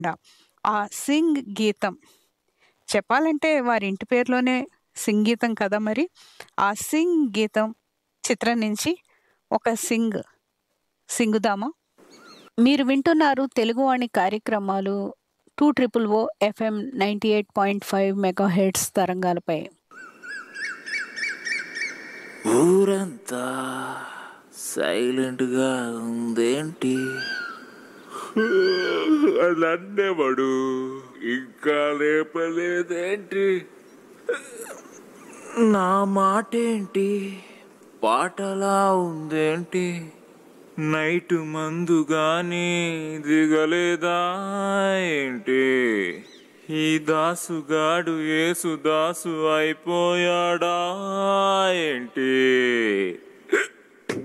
ఆ సింగ్ గీతం చెప్పాలంటే వారి ఇంటి పేరులోనే సింగీతం కదా మరి ఆ సింగ్ గీతం చిత్రం నుంచి ఒక సింగ్ సింగుదామా మీరు వింటున్నారు తెలుగువాణి కార్యక్రమాలు two triple O FM ninety eight point five mega hertz తరంగాలపై ఊరంతా సైలెంట్గా ఉందేంటి అదన్నేవాడు ఇంకా లేపలేదేంటి నా మాటేంటి పాటలా ఉందేంటి నైట్ మందు గాని దిగలేదా ఏంటి ఈ దాసుగాడు ఏసు దాసు అయిపోయాడా ఏంటి